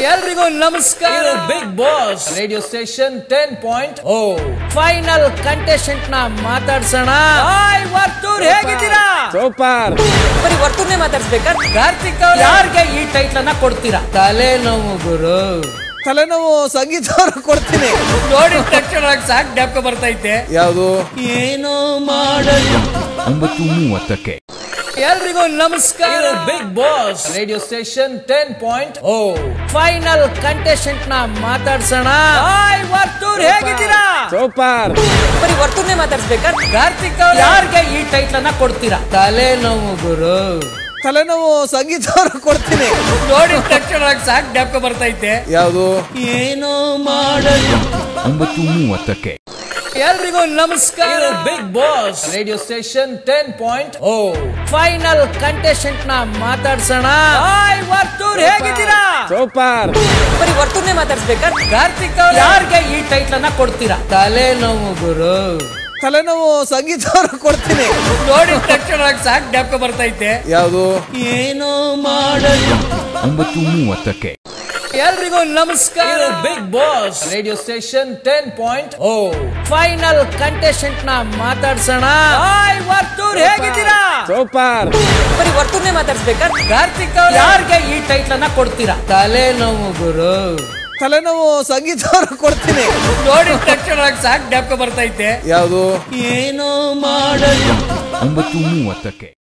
ಎಲ್ರಿಗೂ ನಮಸ್ಕಾರ Bigg Boss radio station ten point o final contestant ನ ಮಾತಾಡ್ಸೋಣ ಹಾಯ್ ವರ್ತೂರ್ ಹೇಗಿದ್ದೀರಾ ಸೂಪರ್ ಬರೀ ವರ್ತೂರ್ನೇ ಮಾತಾಡ್ಸ್ಬೇಕಾ ಕಾರ್ತಿಕ್ ಅವ್ರು ಯಾರಿಗೆ ಈ ಟೈಟ್ಲ್ ಅನ್ನ ಕೊಡ್ತೀರಾ ತಲೆನೋವು ಗುರು ತಲೆನೋವು ಸಂಗೀತ ಅವ್ರು ಕೊಡ್ತೀನಿ ನೋಡಿದ ತಕ್ಷಣ ಸಾಕ್ ಜ್ಞಾಪಕ ಬರ್ತೈತೆ ಯಾವುದು ಏನೋ ಮಾಡಲು ಒಂಬತ್ತು ಮೂವತ್ತಕ್ಕೆ ಎಲ್ರಿಗೂ ನಮಸ್ಕಾರ Bigg Boss radio station ten point o final contestant ನ ಮಾತಾಡ್ಸೋಣ ಹಾಯ್ ವರ್ತೂರ್ ಹೇಗಿದ್ದೀರಾ ಸೂಪರ್ ಬರೀ ವರ್ತೂರ್ನೇ ಮಾತಾಡ್ಸ್ಬೇಕಾ ಕಾರ್ತಿಕ್ ಅವ್ರು ಯಾರಿಗೆ ಈ ಟೈಟ್ಲ್ ಅನ್ನ ಕೊಡ್ತೀರಾ ತಲೆನೋವು ಗುರು ತಲೆನೋವು ಸಂಗೀತ ಅವ್ರು ಕೊಡ್ತೀನಿ ನೋಡಿದ ತಕ್ಷಣ ಸಾಕ್ ಜ್ಞಾಪಕ ಬರ್ತೈತೆ ಯಾವುದು ಏನೋ ಮಾಡಲು ಒಂಬತ್ತು ಮೂವತ್ತಕ್ಕೆ ಎಲ್ರಿಗೂ ನಮಸ್ಕಾರ Bigg Boss radio station ten point o final contestant ನ ಮಾತಾಡ್ಸೋಣ ಹಾಯ್ ವರ್ತೂರ್ ಹೇಗಿದ್ದೀರಾ ಸೂಪರ್ ಬರೀ ವರ್ತೂರ್ನೇ ಮಾತಾಡ್ಸ್ಬೇಕಾ ಕಾರ್ತಿಕ್ ಅವ್ರು ಯಾರಿಗೆ ಈ ಟೈಟ್ಲ್ ಅನ್ನ ಕೊಡ್ತೀರಾ ತಲೆನೋವು ಗುರು ತಲೆನೋವು ಸಂಗೀತ ಅವ್ರು ಕೊಡ್ತೀನಿ ನೋಡಿದ ತಕ್ಷಣ ಸಾಕ್ ಜ್ಞಾಪಕ ಬರ್ತೈತೆ ಯಾವುದು ಏನೋ ಮಾಡಲು ಒಂಬತ್ತು ಮೂವತ್ತಕ್ಕೆ ಎಲ್ರಿಗೂ ನಮಸ್ಕಾರ Bigg Boss radio station ten point o final contestant ನ ಮಾತಾಡ್ಸೋಣ ಹಾಯ್ ವರ್ತೂರ್ ಹೇಗಿದ್ದೀರಾ ಸೂಪರ್ ಬರೀ ವರ್ತೂರ್ನೇ ಮಾತಾಡ್ಸ್ಬೇಕಾ ಕಾರ್ತಿಕ್ ಅವ್ರು ಯಾರಿಗೆ ಈ ಟೈಟ್ಲ್ ಅನ್ನ ಕೊಡ್ತೀರಾ ತಲೆನೋವು ಗುರು ತಲೆನೋವು ಸಂಗೀತ ಅವ್ರು ಕೊಡ್ತೀನಿ ನೋಡಿದ ತಕ್ಷಣ ಸಾಕ್ ಜ್ಞಾಪಕ ಬರ್ತೈತೆ ಯಾವುದು ಏನೋ ಮಾಡಲು ಒಂಬತ್ತು ಮೂವತ್ತಕ್ಕೆ